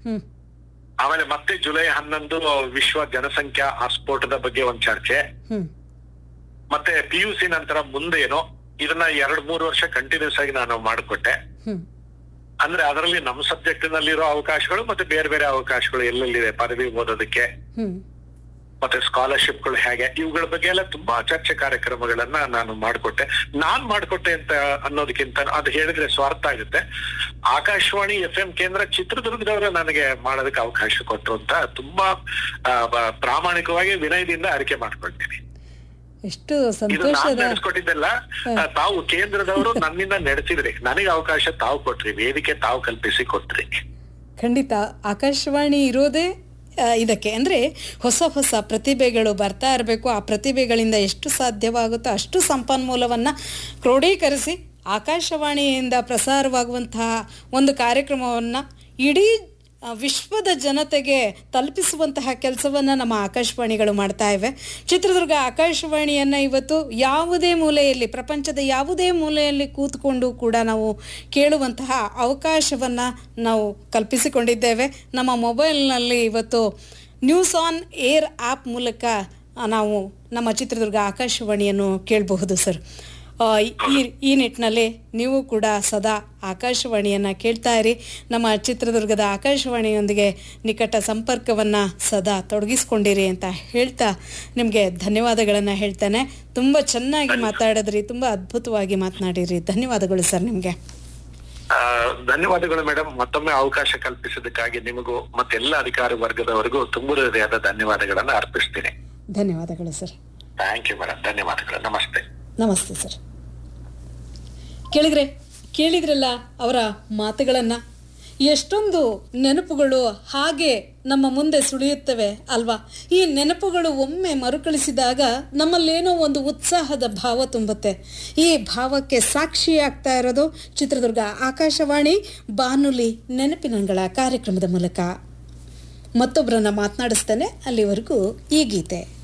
ಹ್ಮ್ ಆಮೇಲೆ ಮತ್ತೆ ಜುಲೈ ಹನ್ನೊಂದು ವಿಶ್ವ ಜನಸಂಖ್ಯಾ ಆಸ್ಫೋಟದ ಬಗ್ಗೆ ಒಂದ್ ಚರ್ಚೆ ಹ್ಮ್ ಮತ್ತೆ ಪಿ ಯು ಸಿ ನಂತರ ಮುಂದೇನು ಇದನ್ನ ಎರಡ್ ಮೂರು ವರ್ಷ ಕಂಟಿನ್ಯೂಸ್ ಆಗಿ ನಾನು ಮಾಡಿಕೊಟ್ಟೆ ಹ್ಮ್ ಅಂದ್ರೆ ಅದರಲ್ಲಿ ನಮ್ಮ ಸಬ್ಜೆಕ್ಟ್ ನಲ್ಲಿರೋ ಅವಕಾಶಗಳು ಮತ್ತೆ ಬೇರೆ ಬೇರೆ ಅವಕಾಶಗಳು ಎಲ್ಲೆಲ್ಲಿದೆ ಪದವಿ ಓದೋದಕ್ಕೆ ಹ್ಮ್ ಮತ್ತೆ ಸ್ಕಾಲರ್ಶಿಪ್ಗಳು ಹೇಗೆ ಇವುಗಳ ಬಗ್ಗೆ ಎಲ್ಲ ತುಂಬಾ ಚರ್ಚೆ ಕಾರ್ಯಕ್ರಮಗಳನ್ನ ನಾನು ಮಾಡಿಕೊಟ್ಟೆ ನಾನ್ ಮಾಡಿಕೊಟ್ಟೆ ಅಂತ ಅನ್ನೋದಕ್ಕಿಂತ ಅದು ಹೇಳಿದ್ರೆ ಸ್ವಾರ್ಥ ಆಗುತ್ತೆ ಆಕಾಶವಾಣಿ ಎಫ್ ಎಂ ಕೇಂದ್ರ ಚಿತ್ರದುರ್ಗದವರು ನನಗೆ ಮಾಡೋದಕ್ಕೆ ಅವಕಾಶ ಕೊಟ್ಟರು ಅಂತ ತುಂಬಾ ಆ, ಬ- ಪ್ರಾಮಾಣಿಕವಾಗಿ ವಿನಯದಿಂದ ಅರಿಕೆ ಮಾಡ್ಕೊಳ್ತೀನಿ ಎಷ್ಟು ಇದು ನಾನ್ ಸಂತೋಷದ ನಡೆಸ್ಕೊಟ್ಟಿದ್ದಲ್ಲ ಆ, ತಾವು ಕೇಂದ್ರದವರು ನನ್ನಿಂದ ನಡೆಸಿದ್ರಿ ನನಗೆ ಅವಕಾಶ ತಾವು ಕೊಟ್ರಿ ವೇದಿಕೆ ತಾವು ಕಲ್ಪಿಸಿ ಕೊಟ್ರಿ ಖಂಡಿತ ಆಕಾಶವಾಣಿ ಇರೋದೇ ಆ, ಇದಕ್ಕೆ ಅಂದರೆ ಹೊಸ ಹೊಸ ಪ್ರತಿಭೆಗಳು ಬರ್ತಾ ಇರಬೇಕು ಆ ಪ್ರತಿಭೆಗಳಿಂದ ಎಷ್ಟು ಸಾಧ್ಯವಾಗುತ್ತೋ ಅಷ್ಟು ಸಂಪನ್ಮೂಲವನ್ನು ಕ್ರೋಢೀಕರಿಸಿ ಆಕಾಶವಾಣಿಯಿಂದ ಪ್ರಸಾರವಾಗುವಂತಹ ಒಂದು ಕಾರ್ಯಕ್ರಮವನ್ನು ಇಡೀ ಆ, ವಿಶ್ವದ ಜನತೆಗೆ ತಲುಪಿಸುವಂತಹ ಕೆಲಸವನ್ನು ನಮ್ಮ ಆಕಾಶವಾಣಿಗಳು ಮಾಡ್ತಾ ಇವೆ ಚಿತ್ರದುರ್ಗ ಆಕಾಶವಾಣಿಯನ್ನು ಇವತ್ತು ಯಾವುದೇ ಮೂಲೆಯಲ್ಲಿ ಪ್ರಪಂಚದ ಯಾವುದೇ ಮೂಲೆಯಲ್ಲಿ ಕೂತ್ಕೊಂಡು ಕೂಡ ನಾವು ಕೇಳುವಂತಹ ಅವಕಾಶವನ್ನು ನಾವು ಕಲ್ಪಿಸಿಕೊಂಡಿದ್ದೇವೆ ನಮ್ಮ ಮೊಬೈಲ್ನಲ್ಲಿ ಇವತ್ತು ನ್ಯೂಸ್ ಆನ್ ಏರ್ ಆ್ಯಪ್ ಮೂಲಕ ಆ, ನಾವು ನಮ್ಮ ಚಿತ್ರದುರ್ಗ ಆಕಾಶವಾಣಿಯನ್ನು ಕೇಳಬಹುದು ಸರ್ ಆ, ಈ ಈ ನಿಟ್ಟಿನಲ್ಲಿ ನೀವು ಕೂಡ ಸದಾ ಆಕಾಶವಾಣಿಯನ್ನು ಕೇಳ್ತಾ ಇರಿ ನಮ್ಮ ಚಿತ್ರದುರ್ಗದ ಆಕಾಶವಾಣಿಯೊಂದಿಗೆ ನಿಕಟ ಸಂಪರ್ಕವನ್ನು ಸದಾ ತೊಡಗಿಸ್ಕೊಂಡಿರಿ ಅಂತ ಹೇಳ್ತಾ ನಿಮಗೆ ಧನ್ಯವಾದಗಳನ್ನು ಹೇಳ್ತಾನೆ ತುಂಬ ಚೆನ್ನಾಗಿ ಮಾತಾಡಿದ್ರಿ ತುಂಬ ಅದ್ಭುತವಾಗಿ ಮಾತನಾಡಿರಿ ಧನ್ಯವಾದಗಳು ಸರ್ ನಿಮಗೆ ಆ, ಧನ್ಯವಾದಗಳು ಮೇಡಮ್ ಮತ್ತೊಮ್ಮೆ ಅವಕಾಶ ಕಲ್ಪಿಸಿದ್ದಕ್ಕಾಗಿ ನಿಮಗೂ ಮತ್ತೆಲ್ಲ ಅಧಿಕಾರಿ ವರ್ಗದವರಿಗೂ ತುಂಬ ಹೃದಯದ ಧನ್ಯವಾದಗಳನ್ನ ಅರ್ಪಿಸ್ತೀನಿ ಧನ್ಯವಾದಗಳು ಸರ್ ಥ್ಯಾಂಕ್ ಯು ಮೇಡಮ್ ಧನ್ಯವಾದಗಳು ನಮಸ್ತೆ ನಮಸ್ತೆ ಸರ್ ಕೇಳಿದ್ರೆ ಕೇಳಿದ್ರಲ್ಲ ಅವರ ಮಾತುಗಳನ್ನು ಎಷ್ಟೊಂದು ನೆನಪುಗಳು ಹಾಗೆ ನಮ್ಮ ಮುಂದೆ ಸುಳಿಯುತ್ತವೆ ಅಲ್ವಾ ಈ ನೆನಪುಗಳು ಒಮ್ಮೆ ಮರುಕಳಿಸಿದಾಗ ನಮ್ಮಲ್ಲೇನೋ ಒಂದು ಉತ್ಸಾಹದ ಭಾವ ತುಂಬುತ್ತೆ ಈ ಭಾವಕ್ಕೆ ಸಾಕ್ಷಿಯಾಗ್ತಾ ಇರೋದು ಚಿತ್ರದುರ್ಗ ಆಕಾಶವಾಣಿ ಬಾನುಲಿ ನೆನಪಿನಂಗಳ ಕಾರ್ಯಕ್ರಮದ ಮೂಲಕ ಮತ್ತೊಬ್ಬರನ್ನ ಮಾತನಾಡಿಸ್ತೇನೆ ಅಲ್ಲಿವರೆಗೂ ಈ ಗೀತೆ